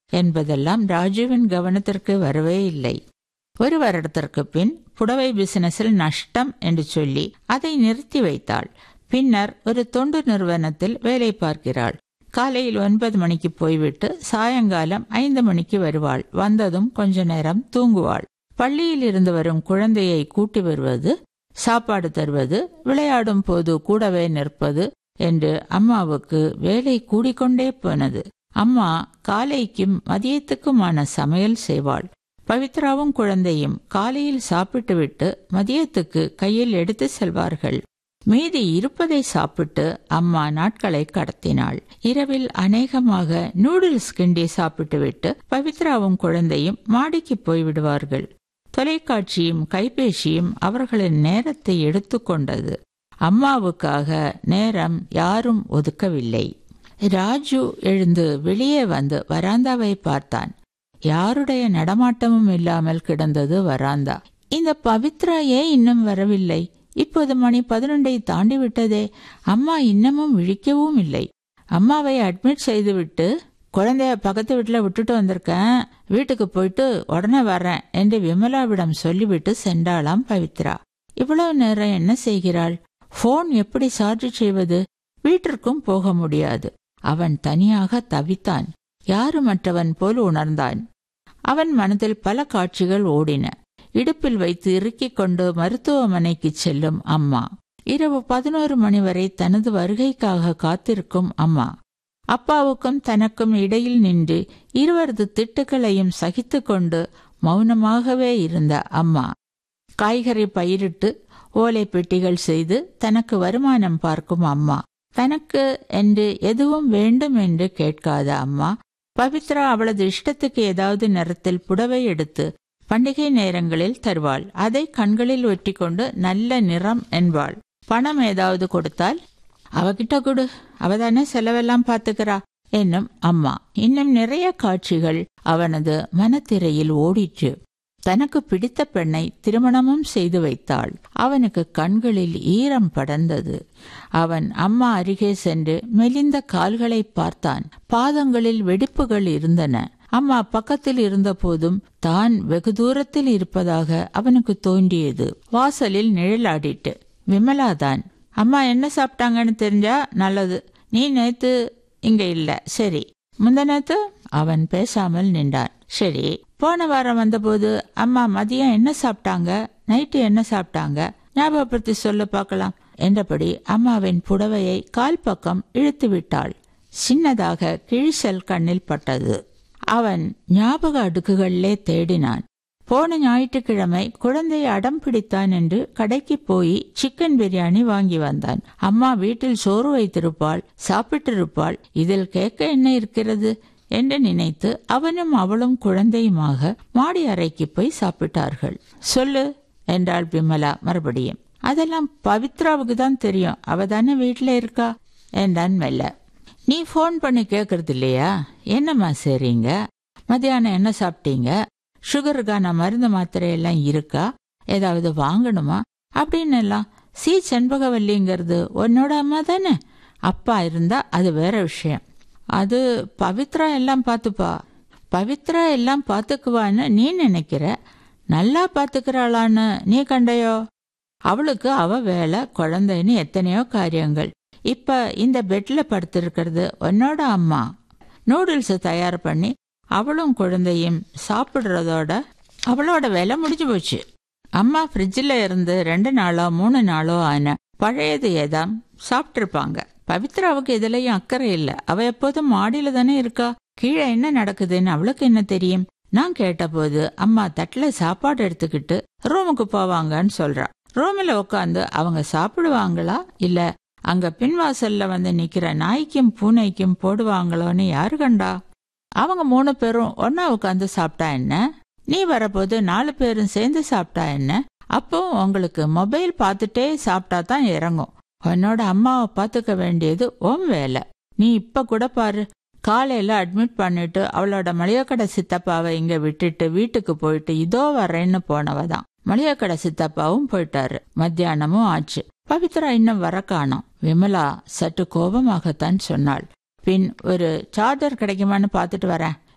என்பதெல்லாம் ராஜுவின் கவனத்திற்கு வரவே இல்லை ஒரு வருடத்திற்கு பின் புடவை பிசினஸில் நஷ்டம் என்று சொல்லி அதை நிறுத்தி வைத்தாள் பின்னர் ஒரு தொண்டு நிறுவனத்தில் வேலை பார்க்கிறாள் காலையில் ஒன்பது மணிக்கு போய்விட்டு சாயங்காலம் ஐந்து மணிக்கு வருவாள் வந்ததும் கொஞ்ச நேரம் தூங்குவாள் பள்ளியில் இருந்து வரும் குழந்தையை கூட்டி வருவது சாப்பாடு தருவது விளையாடும் போது கூடவே நிற்பது என்று அம்மாவுக்கு வேலை கூடிக்கொண்டே போனது அம்மா காலைக்கும் மதியத்துக்குமான சமையல் செய்வாள் பவித்ராவும் குழந்தையும் காலையில் சாப்பிட்டுவிட்டு மதியத்துக்கு கையில் எடுத்து செல்வார்கள் மீதி இருப்பதை சாப்பிட்டு அம்மா நாட்களை கடத்தினாள் இரவில் அநேகமாக நூடுல்ஸ் கிண்டி சாப்பிட்டுவிட்டு பவித்ராவும் குழந்தையும் மாடிக்கு போய்விடுவார்கள் தொலைக்காட்சியும் கைபேசியும் அவர்களின் நேரத்தை எடுத்துக்கொண்டது அம்மாவுக்காக நேரம் யாரும் ஒதுக்கவில்லை ராஜு எழுந்து வெளியே வந்து வராந்தாவை பார்த்தான் யாருடைய நடமாட்டமும் இல்லாமல் கிடந்தது வராந்தா இந்த பவித்ரா ஏன் இன்னும் வரவில்லை இப்போது மணி பதினொன்றை தாண்டி விட்டதே அம்மா இன்னமும் விழிக்கவும் இல்லை அம்மாவை அட்மிட் செய்துவிட்டு குழந்தைய பக்கத்து வீட்டில் விட்டுட்டு வந்திருக்கேன் வீட்டுக்கு போயிட்டு உடனே வரேன் என்று விமலாவிடம் சொல்லிவிட்டு சென்றாளாம் பவித்ரா இவ்வளவு நேரம் என்ன செய்கிறாள் போன் எப்படி சார்ஜ் செய்வது வீட்டிற்கும் போக முடியாது அவன் தனியாக தவித்தான் யாருமற்றவன் போல் உணர்ந்தான் அவன் மனதில் பல காட்சிகள் ஓடின இடுப்பில் வைத்து இறுக்கிக் கொண்டு மருத்துவமனைக்கு செல்லும் அம்மா இரவு பதினோரு மணி வரை தனது வருகைக்காக காத்திருக்கும் அம்மா அப்பாவுக்கும் தனக்கும் இடையில் நின்று இருவரது திட்டுகளையும் சகித்து கொண்டு மௌனமாகவே இருந்த அம்மா காய்கறி பயிரிட்டு ஓலை பெட்டிகள் செய்து தனக்கு வருமானம் பார்க்கும் அம்மா தனக்கு என்று எதுவும் வேண்டும் என்று கேட்காத அம்மா பவித்ரா அவளது இஷ்டத்துக்கு ஏதாவது நிறத்தில் புடவை எடுத்து பண்டிகை நேரங்களில் தருவாள் அதை கண்களில் ஒட்டி கொண்டு நல்ல நிறம் என்பாள் பணம் ஏதாவது கொடுத்தால் அவகிட்ட கொடு அவதானே செலவெல்லாம் பாத்துக்கிறா என்னும் அம்மா இன்னும் நிறைய காட்சிகள் அவனது மனத்திரையில் ஓடிற்று தனக்கு பிடித்த பெண்ணை திருமணமும் செய்து வைத்தாள் அவனுக்கு கண்களில் ஈரம் படர்ந்தது அவன் அம்மா அருகே சென்று மெலிந்த கால்களை பார்த்தான் பாதங்களில் வெடிப்புகள் இருந்தன அம்மா பக்கத்தில் இருந்த போதும் தான் வெகு தூரத்தில் இருப்பதாக அவனுக்கு தோன்றியது வாசலில் நிழலாடிட்டு விமலாதான் அம்மா என்ன சாப்பிட்டாங்கன்னு தெரிஞ்சா நல்லது நீ நேத்து இங்க இல்ல சரி முந்த நேத்து அவன் பேசாமல் நின்றான் சரி போன வாரம் வந்தபோது அம்மா மதியம் என்ன சாப்பிட்டாங்க நைட்டு என்ன சாப்பிட்டாங்க ஞாபகப்படுத்தி சொல்ல பார்க்கலாம் என்றபடி அம்மாவின் புடவையை கால் பக்கம் இழுத்து விட்டாள் சின்னதாக கிழிசல் கண்ணில் பட்டது அவன் ஞாபக அடுக்குகளிலே தேடினான் போன ஞாயிற்றுக்கிழமை குழந்தையை அடம் பிடித்தான் என்று கடைக்கு போய் சிக்கன் பிரியாணி வாங்கி வந்தான் அம்மா வீட்டில் சோறு வைத்திருப்பாள் சாப்பிட்டிருப்பாள் இதில் கேட்க என்ன இருக்கிறது என்று நினைத்து அவனும் அவளும் குழந்தையுமாக மாடி அறைக்கு போய் சாப்பிட்டார்கள் சொல்லு என்றாள் பிமலா மறுபடியும் அதெல்லாம் பவித்ராவுக்கு தான் தெரியும் அவ தானே வீட்டில் இருக்கா என்றான் மெல்ல நீ ஃபோன் பண்ணி கேட்கறது இல்லையா என்னம்மா சரிங்க மத்தியானம் என்ன சாப்பிட்டீங்க சுகருக்கான மருந்து மாத்திரை எல்லாம் இருக்கா ஏதாவது வாங்கணுமா அப்படின்னு எல்லாம் சி செண்பகவல்லிங்கிறது உன்னோட அம்மா தானே அப்பா இருந்தா அது வேற விஷயம் அது பவித்ரா எல்லாம் பார்த்துப்பா பவித்ரா எல்லாம் பார்த்துக்குவான்னு நீ நினைக்கிற நல்லா பார்த்துக்கிறாளான்னு நீ கண்டையோ அவளுக்கு அவ வேலை குழந்தைன்னு எத்தனையோ காரியங்கள் இப்ப இந்த பெட்ல படுத்திருக்கிறது உன்னோட அம்மா நூடுல்ஸ் தயார் பண்ணி அவளும் குழந்தையும் சாப்பிடுறதோட அவளோட வேலை முடிஞ்சு போச்சு அம்மா ஃப்ரிட்ஜில் இருந்து ரெண்டு நாளோ மூணு நாளோ ஆன பழையது ஏதாம் சாப்பிட்டிருப்பாங்க பவித்ராவுக்கு இதுலயும் அக்கறை இல்லை அவ எப்போதும் மாடியில தானே இருக்கா கீழே என்ன நடக்குதுன்னு அவளுக்கு என்ன தெரியும் நான் கேட்டபோது அம்மா தட்டுல சாப்பாடு எடுத்துக்கிட்டு ரூமுக்கு போவாங்கன்னு சொல்றா ரூமில் உட்காந்து அவங்க சாப்பிடுவாங்களா இல்ல அங்க பின்வாசல்ல வந்து நிக்கிற நாய்க்கும் பூனைக்கும் போடுவாங்களோன்னு யாரு கண்டா அவங்க மூணு பேரும் ஒன்னா உட்காந்து சாப்பிட்டா என்ன நீ வரப்போது நாலு பேரும் சேர்ந்து சாப்பிட்டா என்ன அப்போ உங்களுக்கு மொபைல் பார்த்துட்டே சாப்பிட்டா தான் இறங்கும் உன்னோட அம்மாவை பார்த்துக்க வேண்டியது உன் வேலை நீ இப்ப கூட பாரு காலையில அட்மிட் பண்ணிட்டு அவளோட மளிகைக்கடை சித்தப்பாவை இங்க விட்டுட்டு வீட்டுக்கு போயிட்டு இதோ வரேன்னு போனவ தான் மளிகைக்கடை சித்தப்பாவும் போயிட்டாரு மத்தியானமும் ஆச்சு பவித்ரா இன்னும் வர காணோம் விமலா சற்று கோபமாகத்தான் சொன்னாள் பின் ஒரு சார்ஜர் கிடைக்குமான்னு பார்த்துட்டு வரேன்